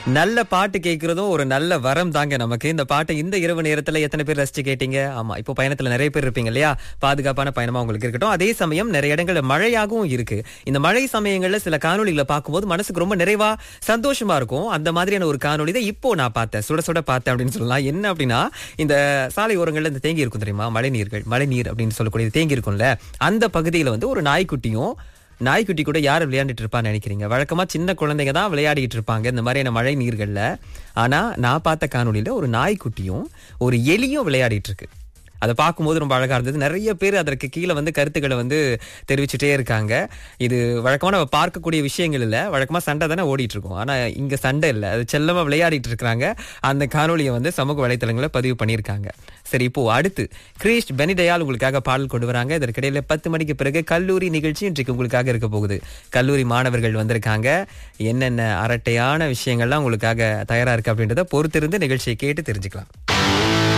நல்ல பாட்டு கேட்கறதும் ஒரு நல்ல வரம் தாங்க நமக்கு இந்த பாட்டை இந்த இரவு நேரத்துல எத்தனை பேர் ரசிச்சு கேட்டீங்க ஆமா இப்போ பயணத்துல நிறைய பேர் இருப்பீங்க இல்லையா பாதுகாப்பான பயணமா உங்களுக்கு இருக்கட்டும் அதே சமயம் நிறைய இடங்கள்ல மழையாகவும் இருக்கு இந்த மழை சமயங்கள்ல சில காணொளிகளை பார்க்கும்போது மனசுக்கு ரொம்ப நிறைவா சந்தோஷமா இருக்கும் அந்த மாதிரியான ஒரு காணொளி தான் இப்போ நான் பார்த்தேன் சுட சுட பார்த்தேன் அப்படின்னு சொல்லலாம் என்ன அப்படின்னா இந்த சாலை ஓரங்கள்ல இந்த தேங்கி இருக்கும் தெரியுமா மழை நீர்கள் மழை நீர் அப்படின்னு சொல்லக்கூடிய தேங்கி இருக்கும்ல அந்த பகுதியில வந்து ஒரு நாய்க்குட்டியும் நாய்க்குட்டி கூட யார் விளையாண்டுட்டு இருப்பான்னு நினைக்கிறீங்க வழக்கமா சின்ன குழந்தைங்க தான் விளையாடிட்டு இருப்பாங்க இந்த மாதிரியான மழை நீர்கள்ல ஆனா நான் பார்த்த காணொளியில ஒரு நாய்க்குட்டியும் ஒரு எலியும் விளையாடிட்டு இருக்கு அதை பார்க்கும்போது ரொம்ப அழகா இருந்தது நிறைய பேர் அதற்கு கீழே வந்து கருத்துக்களை வந்து தெரிவிச்சுட்டே இருக்காங்க இது வழக்கமா நம்ம பார்க்கக்கூடிய விஷயங்கள் இல்ல வழக்கமா சண்டை தானே ஓடிட்டு இருக்கும் ஆனா இங்க சண்டை இல்ல அது செல்லமா விளையாடிட்டு இருக்காங்க அந்த காணொளியை வந்து சமூக வலைத்தளங்களில் பதிவு பண்ணியிருக்காங்க சரி இப்போ அடுத்து கிரீஷ் பெனிடயால் உங்களுக்காக பாடல் கொண்டு வராங்க இதற்கிடையில பத்து மணிக்கு பிறகு கல்லூரி நிகழ்ச்சி இன்றைக்கு உங்களுக்காக இருக்க போகுது கல்லூரி மாணவர்கள் வந்திருக்காங்க என்னென்ன அரட்டையான விஷயங்கள்லாம் உங்களுக்காக தயாரா இருக்கு அப்படின்றத பொறுத்திருந்து நிகழ்ச்சியை கேட்டு தெரிஞ்சுக்கலாம்